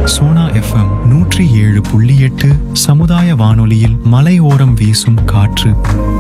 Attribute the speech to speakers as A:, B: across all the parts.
A: Sona FM நூற்றி ஏழு புள்ளி எட்டு சமுதாய வானொலியில் மலையோரம் வீசும் காற்று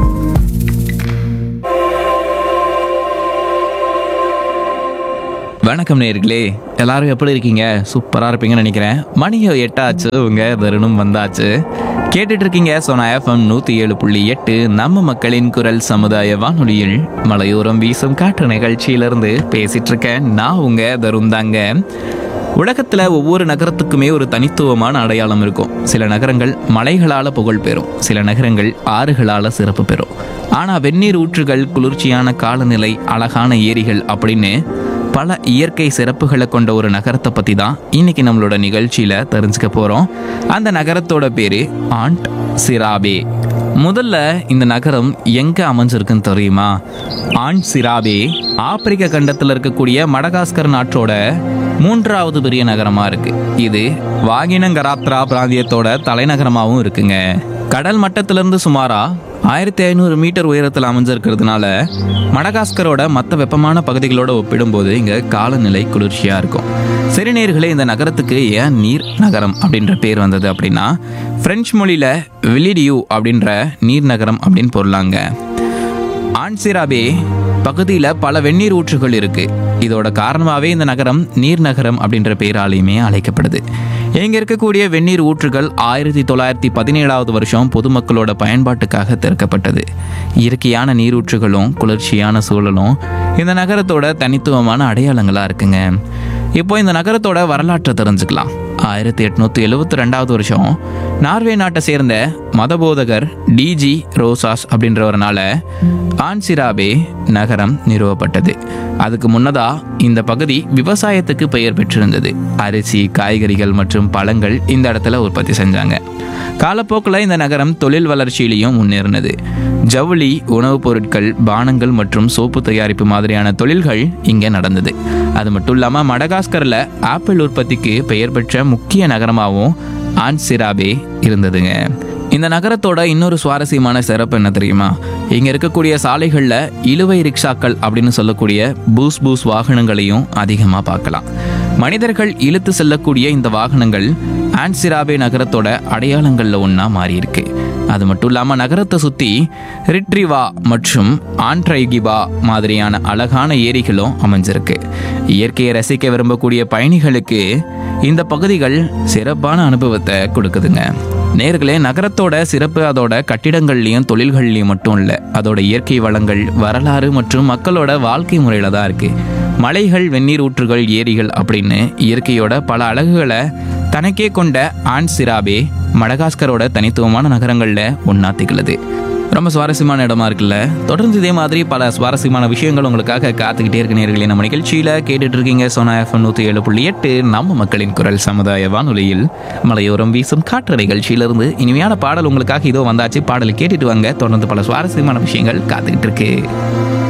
B: வணக்கம் நேர்களே எல்லாரும் எப்படி இருக்கீங்க சூப்பராக இருப்பீங்கன்னு நினைக்கிறேன் மணியோ எட்டாச்சு உங்க தருணம் வந்தாச்சு கேட்டுட்டு இருக்கீங்க சோனா எஃப்எம் நூற்றி ஏழு புள்ளி எட்டு நம்ம மக்களின் குரல் சமுதாய வானொலியில் மலையோரம் வீசும் காற்று நிகழ்ச்சியிலிருந்து பேசிட்டு இருக்கேன் நான் உங்க தருண் தாங்க உலகத்துல ஒவ்வொரு நகரத்துக்குமே ஒரு தனித்துவமான அடையாளம் இருக்கும் சில நகரங்கள் மலைகளால புகழ் பெறும் சில நகரங்கள் ஆறுகளால சிறப்பு பெறும் ஆனா வெந்நீர் ஊற்றுகள் குளிர்ச்சியான காலநிலை அழகான ஏரிகள் அப்படின்னு பல இயற்கை சிறப்புகளை கொண்ட ஒரு நகரத்தை பத்தி தான் இன்னைக்கு நம்மளோட நிகழ்ச்சியில தெரிஞ்சுக்க போறோம் அந்த நகரத்தோட பேரு ஆண்ட் சிராபே முதல்ல இந்த நகரம் எங்க அமைஞ்சிருக்குன்னு தெரியுமா ஆண்ட் சிராபே ஆப்பிரிக்க கண்டத்தில் இருக்கக்கூடிய மடகாஸ்கர் நாட்டோட மூன்றாவது பெரிய நகரமா இருக்கு இது வாகினங்கராத்ரா பிராந்தியத்தோட தலைநகரமாகவும் இருக்குங்க கடல் மட்டத்திலிருந்து சுமாரா ஆயிரத்தி ஐநூறு மீட்டர் உயரத்தில் அமைஞ்சிருக்கிறதுனால மடகாஸ்கரோட மற்ற வெப்பமான பகுதிகளோட ஒப்பிடும்போது இங்க காலநிலை குளிர்ச்சியா இருக்கும் சரி நேர்களே இந்த நகரத்துக்கு ஏன் நீர் நகரம் அப்படின்ற பேர் வந்தது அப்படின்னா பிரெஞ்சு மொழியில விலிடியூ அப்படின்ற நீர் நகரம் அப்படின்னு பொருளாங்க ஆன்சிராபே பகுதியில் பல வெந்நீர் ஊற்றுகள் இருக்கு இதோட காரணமாகவே இந்த நகரம் நீர் நகரம் அப்படின்ற பேராலையுமே அழைக்கப்படுது இங்க இருக்கக்கூடிய வெந்நீர் ஊற்றுகள் ஆயிரத்தி தொள்ளாயிரத்தி பதினேழாவது வருஷம் பொதுமக்களோட பயன்பாட்டுக்காக திறக்கப்பட்டது இயற்கையான நீரூற்றுகளும் குளிர்ச்சியான சூழலும் இந்த நகரத்தோட தனித்துவமான அடையாளங்களா இருக்குங்க இப்போ இந்த நகரத்தோட வரலாற்றை தெரிஞ்சுக்கலாம் ஆயிரத்தி எட்நூத்தி எழுவத்தி ரெண்டாவது வருஷம் நார்வே நாட்டை சேர்ந்த மதபோதகர் டிஜி ரோசாஸ் அப்படின்றவரனால ஆன்சிராபே நகரம் நிறுவப்பட்டது அதுக்கு முன்னதா இந்த பகுதி விவசாயத்துக்கு பெயர் பெற்றிருந்தது அரிசி காய்கறிகள் மற்றும் பழங்கள் இந்த இடத்துல உற்பத்தி செஞ்சாங்க காலப்போக்கில் இந்த நகரம் தொழில் வளர்ச்சியிலையும் முன்னேறினது ஜவுளி உணவுப் பொருட்கள் பானங்கள் மற்றும் சோப்பு தயாரிப்பு மாதிரியான தொழில்கள் இங்கே நடந்தது அது மட்டும் இல்லாமல் மடகாஸ்கரில் ஆப்பிள் உற்பத்திக்கு பெயர் பெற்ற முக்கிய நகரமாகவும் ஆன்சிராபே இருந்ததுங்க இந்த நகரத்தோட இன்னொரு சுவாரஸ்யமான சிறப்பு என்ன தெரியுமா இங்க இருக்கக்கூடிய சாலைகள்ல இழுவை ரிக்ஷாக்கள் அப்படின்னு சொல்லக்கூடிய பூஸ் பூஸ் வாகனங்களையும் அதிகமா பார்க்கலாம் மனிதர்கள் இழுத்து செல்லக்கூடிய இந்த வாகனங்கள் ஆன்சிராபே நகரத்தோட அடையாளங்கள்ல ஒன்றா மாறி இருக்கு அது மட்டும் இல்லாமல் நகரத்தை சுற்றி ரிட்ரிவா மற்றும் ஆன்ட்ரைகிபா மாதிரியான அழகான ஏரிகளும் அமைஞ்சிருக்கு இயற்கையை ரசிக்க விரும்பக்கூடிய பயணிகளுக்கு இந்த பகுதிகள் சிறப்பான அனுபவத்தை கொடுக்குதுங்க நேர்களே நகரத்தோட சிறப்பு அதோட கட்டிடங்கள்லையும் தொழில்கள்லையும் மட்டும் இல்லை அதோட இயற்கை வளங்கள் வரலாறு மற்றும் மக்களோட வாழ்க்கை முறையில தான் இருக்கு மலைகள் வெந்நீர் ஊற்றுகள் ஏரிகள் அப்படின்னு இயற்கையோட பல அழகுகளை தனக்கே கொண்ட ஆன் சிராபே மடகாஸ்கரோட தனித்துவமான நகரங்களில் ஒன்றா திகழுது ரொம்ப சுவாரஸ்யமான இடமா இருக்குல்ல தொடர்ந்து இதே மாதிரி பல சுவாரஸ்யமான விஷயங்கள் உங்களுக்காக காத்துக்கிட்டே இருக்க நேர்களே நம்ம நிகழ்ச்சியில் கேட்டுட்டு இருக்கீங்க சோனா எஃப்எம் நூற்றி ஏழு புள்ளி எட்டு நம்ம மக்களின் குரல் சமுதாய வானொலியில் மலையோரம் வீசும் காற்று நிகழ்ச்சியிலிருந்து இனிமையான பாடல் உங்களுக்காக இதோ வந்தாச்சு பாடல் கேட்டுட்டு வாங்க தொடர்ந்து பல சுவாரஸ்யமான விஷயங்கள் காத்துக்கிட்டு இருக்கு